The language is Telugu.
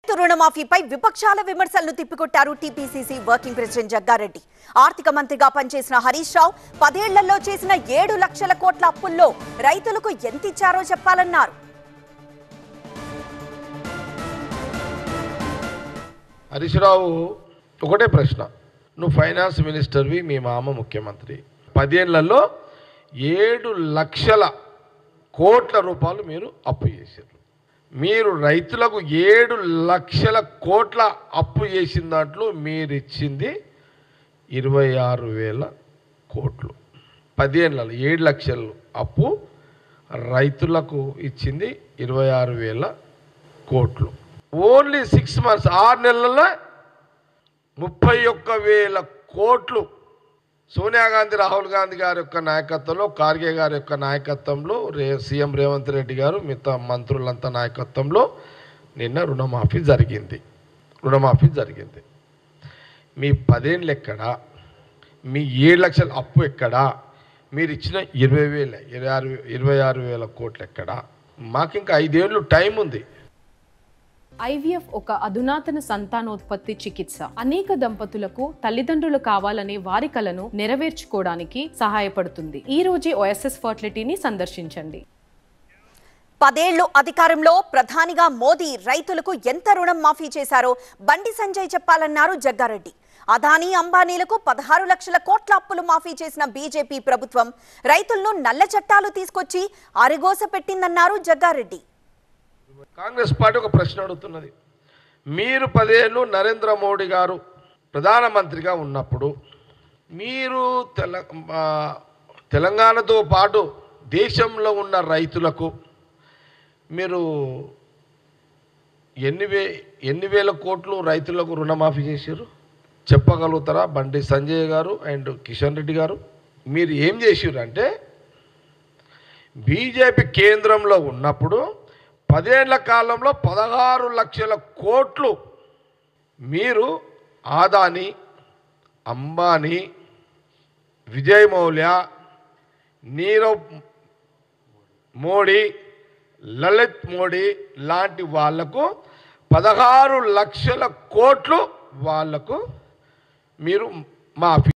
రైతు రుణమాఫీపై విపక్షాల విమర్శలను తిప్పికొట్టారు టీపీసీసీ వర్కింగ్ ప్రెసిడెంట్ జగ్గారెడ్డి ఆర్థిక మంత్రిగా పనిచేసిన హరీష్ రావు పదేళ్లలో చేసిన ఏడు లక్షల కోట్ల అప్పుల్లో రైతులకు ఎంతిచ్చారో చెప్పాలన్నారు హరీశ్రావు ఒకటే ప్రశ్న నువ్వు ఫైనాన్స్ మినిస్టర్వి మీ మామ ముఖ్యమంత్రి పదేళ్లలో ఏడు లక్షల కోట్ల రూపాయలు మీరు అప్పు చేశారు మీరు రైతులకు ఏడు లక్షల కోట్ల అప్పు చేసిన దాంట్లో మీరు ఇచ్చింది ఇరవై ఆరు వేల కోట్లు పదిహేనులలో ఏడు లక్షలు అప్పు రైతులకు ఇచ్చింది ఇరవై ఆరు వేల కోట్లు ఓన్లీ సిక్స్ మంత్స్ ఆరు నెలల్లో ముప్పై ఒక్క వేల కోట్లు సోనియా గాంధీ రాహుల్ గాంధీ గారి యొక్క నాయకత్వంలో ఖార్గే గారి యొక్క నాయకత్వంలో రే సీఎం రేవంత్ రెడ్డి గారు మిగతా మంత్రులంతా నాయకత్వంలో నిన్న రుణమాఫీ జరిగింది రుణమాఫీ జరిగింది మీ పదేళ్ళు ఎక్కడా మీ ఏడు లక్షల అప్పు ఎక్కడా మీరు ఇచ్చిన ఇరవై వేల ఇరవై ఆరు ఇరవై ఆరు వేల కోట్లు ఎక్కడా మాకు ఇంకా ఐదేళ్ళు టైం ఉంది ఐవీఎఫ్ ఒక అధునాతన సంతానోత్పత్తి చికిత్స అనేక దంపతులకు తల్లిదండ్రులు కావాలనే వారి కలను నెరవేర్చుకోవడానికి సహాయపడుతుంది ఈ రోజే ఓఎస్ఎస్ ఫర్టిలిటీని సందర్శించండి పదేళ్లు అధికారంలో ప్రధానిగా మోదీ రైతులకు ఎంత రుణం మాఫీ చేశారో బండి సంజయ్ చెప్పాలన్నారు జగ్గారెడ్డి అదానీ అంబానీలకు పదహారు లక్షల కోట్ల అప్పులు మాఫీ చేసిన బీజేపీ ప్రభుత్వం రైతులను నల్ల చట్టాలు తీసుకొచ్చి అరిగోస పెట్టిందన్నారు జగ్గారెడ్డి కాంగ్రెస్ పార్టీ ఒక ప్రశ్న అడుగుతున్నది మీరు పదేళ్ళు నరేంద్ర మోడీ గారు ప్రధానమంత్రిగా ఉన్నప్పుడు మీరు తెల ఆ, తెలంగాణతో పాటు దేశంలో ఉన్న రైతులకు మీరు ఎన్ని వే ఎన్ని వేల కోట్లు రైతులకు రుణమాఫీ చేశారు చెప్పగలుగుతారా బండి సంజయ్ గారు అండ్ కిషన్ రెడ్డి గారు మీరు ఏం చేసారు అంటే బీజేపీ కేంద్రంలో ఉన్నప్పుడు పదేళ్ల కాలంలో పదహారు లక్షల కోట్లు మీరు ఆదాని అంబానీ విజయ్ మౌల్య నీరవ్ మోడీ లలిత్ మోడీ లాంటి వాళ్లకు పదహారు లక్షల కోట్లు వాళ్లకు మీరు మాఫీ